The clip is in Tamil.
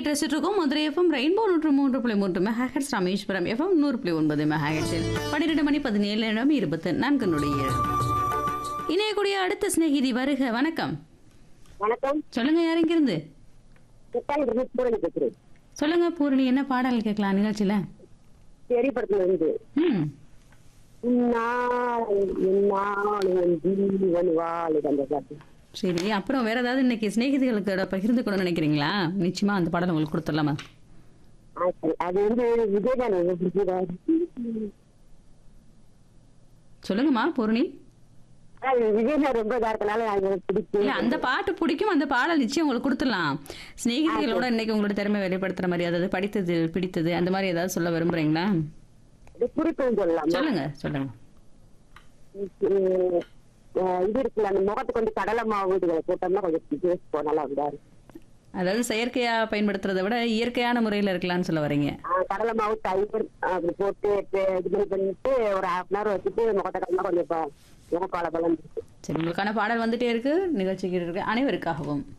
கேட்டு ரசிட்டு இருக்கோம் மதுரை எஃப்எம் ரெயின்போ நூற்று மூன்று புள்ளி மூன்று மெகாஹெட்ஸ் ராமேஸ்வரம் எஃப்எம் நூறு புள்ளி ஒன்பது மெகாஹெட்ஸில் பன்னிரெண்டு மணி பதினேழு நிமிடம் இருபத்து நான்கு நொடிய இணையக்கூடிய அடுத்த சிநேகிதி வருக வணக்கம் வணக்கம் சொல்லுங்க யாரெங்கிருந்து முத்தாங்க பூரணி பேசுறேன் சொல்லுங்க பூரணி என்ன பாடல் கேட்கலாம் நிகழ்ச்சியில பெரிய படத்துல இருந்து ம் இந்நாள் இந்நாள் உன் ஜீவன் வாழுது அந்த பாட்டு சரி அப்புறம் வேற ஏதாவது இன்னைக்கு சிநேகிதிகளுக்கு பகிர்ந்து கொள்ள நினைக்கிறீங்களா நிச்சயமா அந்த பாடல் உங்களுக்கு கொடுத்துடலாமா ஆ, சரி. அது வந்து விஜயகாந்த் பிடிச்சதா சொல்லுங்கம்மா பூரணி விஜயகாந்த் ரொம்ப இதா இருக்கனால எனக்கு பிடிக்கும் இல்ல அந்த பாட்டு பிடிக்கும் அந்த பாடல் நிச்சயம் உங்களுக்கு கொடுத்துடலாம் சிநேகிதிகளோட இன்னைக்கு உங்களோட திறமை வெளிப்படுத்துற மாதிரி அதாவது படித்தது பிடித்தது அந்த மாதிரி ஏதாவது சொல்ல விரும்புறீங்களா இது குறிப்புன்னு சொல்லலாம் சொல்லுங்க சொல்லுங்க இது இருக்குல்ல அந்த முகத்துக்கு வந்து கடலை மாவு இதுகளை போட்டோம்னா கொஞ்சம் டேஸ்ட் போ நல்லா இதா இருக்கும் அதாவது செயற்கையா பயன்படுத்துறதை விட இயற்கையான முறையில இருக்கலாம்னு சொல்ல வரீங்க ஆ, கடலை மாவு தயிர் அப்படி போட்டு பே- இது மாதிரி பண்ணிட்டு ஒரு ஹாஃப் அன் ஹவர் வச்சுட்டு முகத்தை கடலை கொஞ்சம் ப- முகப்பால பலம் சரி உங்களுக்கான பாடல் வந்துட்டே இருக்கு நிகழ்ச்சிக்கு இருக்கு அனைவருக்காகவும்